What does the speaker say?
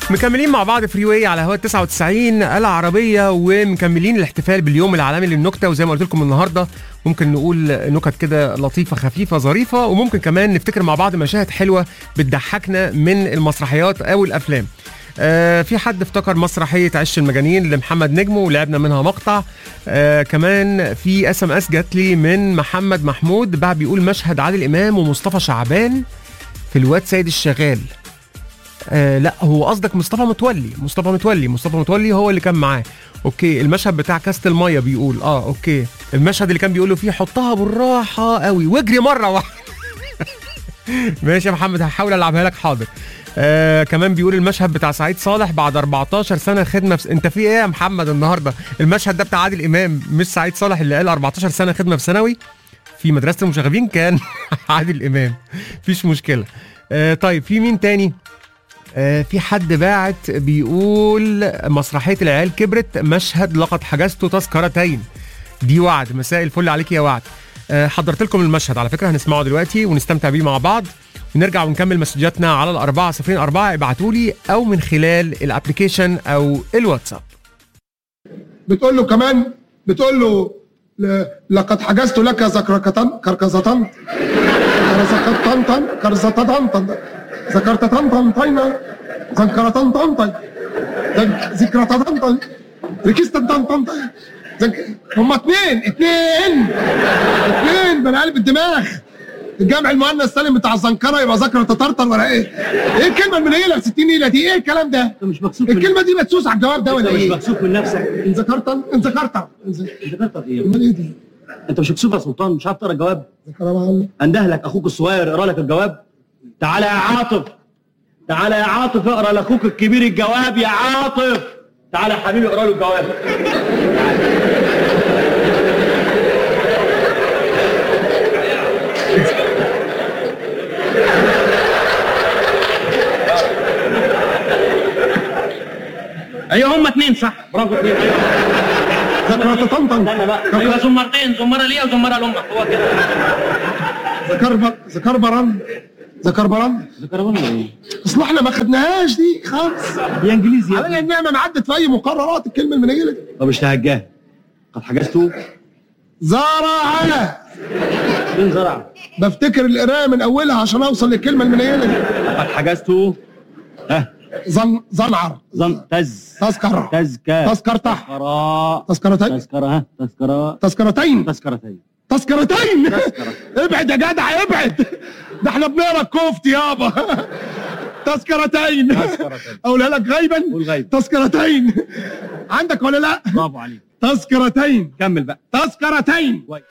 مكملين مع بعض فري واي على هواء 99 العربيه ومكملين الاحتفال باليوم العالمي للنكته وزي ما قلت لكم النهارده ممكن نقول نكت كده لطيفه خفيفه ظريفه وممكن كمان نفتكر مع بعض مشاهد حلوه بتضحكنا من المسرحيات او الافلام آه في حد افتكر مسرحيه عش المجانين لمحمد نجم ولعبنا منها مقطع آه كمان في اس ام اس جات لي من محمد محمود بقى بيقول مشهد عادل امام ومصطفى شعبان في الواد سيد الشغال آه لا هو قصدك مصطفى متولي مصطفى متولي مصطفى متولي هو اللي كان معاه اوكي المشهد بتاع كاسة الميه بيقول اه اوكي المشهد اللي كان بيقول له فيه حطها بالراحه قوي واجري مره واحده ماشي يا محمد هحاول العبها لك حاضر آه كمان بيقول المشهد بتاع سعيد صالح بعد 14 سنه خدمه في انت في ايه يا محمد النهارده المشهد ده بتاع عادل امام مش سعيد صالح اللي قال 14 سنه خدمه في ثانوي في مدرسه المشاغبين كان عادل امام مفيش مشكله آه طيب في مين تاني آه، في حد باعت بيقول مسرحية العيال كبرت مشهد لقد حجزت تذكرتين دي وعد مساء الفل عليك يا وعد آه، حضرت لكم المشهد على فكرة هنسمعه دلوقتي ونستمتع بيه مع بعض ونرجع ونكمل مسجاتنا على الأربعة صفرين أربعة ابعتوا لي أو من خلال الابلكيشن أو الواتساب بتقول له كمان بتقول له ل- لقد حجزت لك زكركتن كركزتن كرزكتن كرزتن ذكرتتن طينا ذكرتن طن ذكرتن طن ركزتن طن طن هما اتنين اتنين اتنين من قلب الدماغ الجمع المؤنث سالم بتاع الزنكره يبقى ذكر تطرطر ولا ايه؟ ايه الكلمه المنيله ب 60 نيله دي؟ ايه الكلام ده؟ انت مش مكسوف من الكلمه دي مدسوس على الجواب ده انت ولا مش ايه؟ مكسوف من نفسك ان ذكرت ان ذكرت إن ذ- انت ذكرت ايه امال ايه دي؟ انت مش مكسوف يا سلطان مش عارف تقرا الجواب ذكر معلم. انده لك اخوك الصغير يقرا لك الجواب تعالى يا عاطف تعالى يا عاطف اقرا لاخوك الكبير الجواب يا عاطف تعالى يا حبيبي اقرا له الجواب ايوه هم اتنين صح برافو اتنين ايوه ذكرت طنطن استنى بقى ايوه زمرتين زمره ليا وزمره لامك هو كده ذكر ب- ذكر برن ذكر برن ذكرهم ايه؟ اصل احنا ما خدناهاش دي خالص هي انجليزي يا على ابني النعمه ما عدت في اي مقررات الكلمه المنيله دي طب مش تهجاه قد حجزته زرع فين زرع بفتكر القرايه من اولها عشان اوصل للكلمه المنيله دي قد حجزته ها زن زنعر زن تز تذكر تزكى تذكرته تذكرة تذكرتين تذكرة ها تذكرة تذكرتين تذكرتين تذكرتين ابعد يا جدع ابعد ده احنا بنقرا الكفت يابا تذكرتين تذكرتين. اقولها لك غيبا قول غيب. تذكرتين عندك ولا لا برافو عليك تذكرتين كمل بقى تذكرتين